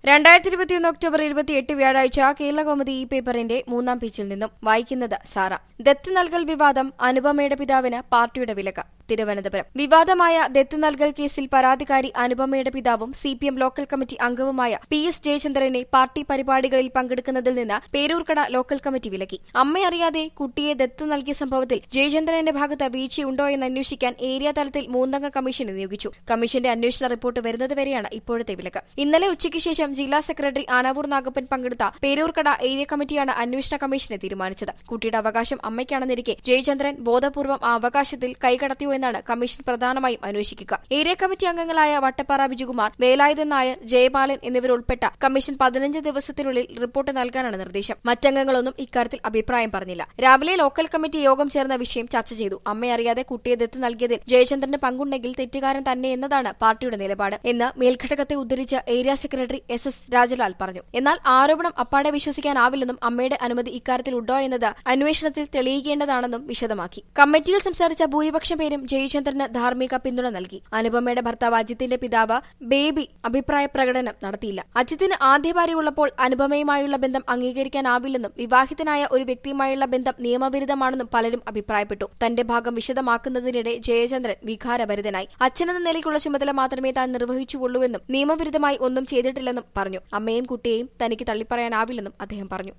രണ്ടായിരത്തി ഇരുപത്തിയൊന്ന് ഒക്ടോബർ ഇരുപത്തിയെട്ട് വ്യാഴാഴ്ച കേരളകൗമുദി ഈ പേപ്പറിന്റെ മൂന്നാം പേജിൽ നിന്നും വായിക്കുന്നത് സാറ ദത്ത് നൽകൽ വിവാദം അനുപമയുടെ പിതാവിന് പാർട്ടിയുടെ വിലക്ക് തിരുവനന്തപുരം വിവാദമായ ദത്ത് നൽകൽ കേസിൽ പരാതിക്കാരി അനുപമയുടെ പിതാവും C P M local committee അംഗവുമായ പി എസ് ജയചന്ദ്രനെ പാർട്ടി പരിപാടികളിൽ പങ്കെടുക്കുന്നതിൽ നിന്ന് പേരൂർക്കട ലോക്കൽ കമ്മിറ്റി വിലക്കി അമ്മയറിയാതെ കുട്ടിയെ ദത്ത് നൽകിയ സംഭവത്തിൽ ജയചന്ദ്രന്റെ ഭാഗത്ത് വീഴ്ചയുണ്ടോ എന്ന് അന്വേഷിക്കാൻ ഏരിയ തലത്തിൽ മൂന്നംഗ കമ്മീഷനെ നിയോഗിച്ചു കമ്മീഷന്റെ അന്വേഷണ റിപ്പോർട്ട് വരുന്നതുവരെയാണ് ഇപ്പോഴത്തെ വിലക്ക് ഇന്നലെ ഉച്ചയ്ക്ക് ശേഷം ജില്ലാ സെക്രട്ടറി ആനാവൂർ നാഗപ്പൻ പങ്കെടുത്ത പേരൂർക്കട ഏരിയ കമ്മിറ്റിയാണ് അന്വേഷണ കമ്മീഷനെ തീരുമാനിച്ചത് കുട്ടിയുടെ അവകാശം അമ്മയ്ക്കാണെന്നിരിക്കെ ജയചന്ദ്രൻ ബോധപൂർവ്വം ആ അവകാശത്തിൽ കൈകടത്തിയോ എന്നാണ് കമ്മീഷൻ പ്രധാനമായും അന്വേഷിക്കുക ഏരിയ കമ്മിറ്റി അംഗങ്ങളായ വട്ടപ്പാറ ബിജുകുമാർ വേലായുധൻ നായർ ജയപാലൻ എന്നിവരുൾപ്പെട്ട കമ്മീഷൻ പതിനഞ്ച് ദിവസത്തിനുള്ളിൽ റിപ്പോർട്ട് നൽകാനാണ് നിർദ്ദേശം മറ്റംഗങ്ങളൊന്നും ഇക്കാര്യത്തിൽ അഭിപ്രായം പറഞ്ഞില്ല രാവിലെ ലോക്കൽ കമ്മിറ്റി യോഗം ചേർന്ന വിഷയം ചർച്ച ചെയ്തു അമ്മയറിയാതെ കുട്ടിയെ ദത്ത് നൽകിയതിൽ ജയചന്ദ്രന് പങ്കുണ്ടെങ്കിൽ തെറ്റുകാരൻ തന്നെ എന്നതാണ് പാർട്ടിയുടെ നിലപാട് എന്ന് മേൽഘടകത്തെ ഉദ്ധരിച്ച് area secretary S S Rajalal പറഞ്ഞു എന്നാൽ ആരോപണം അപ്പാടെ വിശ്വസിക്കാനാവില്ലെന്നും അമ്മയുടെ അനുമതി ഇക്കാര്യത്തിൽ ഉണ്ടോ എന്നത് അന്വേഷണത്തിൽ തെളിയിക്കേണ്ടതാണെന്നും വിശദമാക്കി കമ്മിറ്റിയിൽ സംസാരിച്ച ഭൂരിപക്ഷം പേരും ജയചന്ദ്രന് ധാർമ്മിക പിന്തുണ നൽകി അനുപമയുടെ ഭർത്താവ് അജിത്തിന്റെ പിതാവ് ബേബി അഭിപ്രായ പ്രകടനം നടത്തിയില്ല അജിത്തിന് ആദ്യ ഭാര്യയുള്ളപ്പോൾ അനുപമയുമായുള്ള ബന്ധം അംഗീകരിക്കാനാവില്ലെന്നും വിവാഹിതനായ ഒരു വ്യക്തിയുമായുള്ള ബന്ധം നിയമവിരുദ്ധമാണെന്നും പലരും അഭിപ്രായപ്പെട്ടു തന്റെ ഭാഗം വിശദമാക്കുന്നതിനിടെ ജയചന്ദ്രൻ വികാരഭരിതനായി അച്ഛനെന്ന നിലയ്ക്കുള്ള ചുമതല മാത്രമേ താൻ നിർവഹിച്ചുകൊള്ളൂവെന്നും നിയമവിരുദ്ധമായി ഒന്നും ചെയ്തിട്ടില്ലെന്നും പറഞ്ഞു അമ്മയും കുട്ടിയെയും തനിക്ക് തള്ളിപ്പറയാനാവില്ലെന്നും അദ്ദേഹം പറഞ്ഞു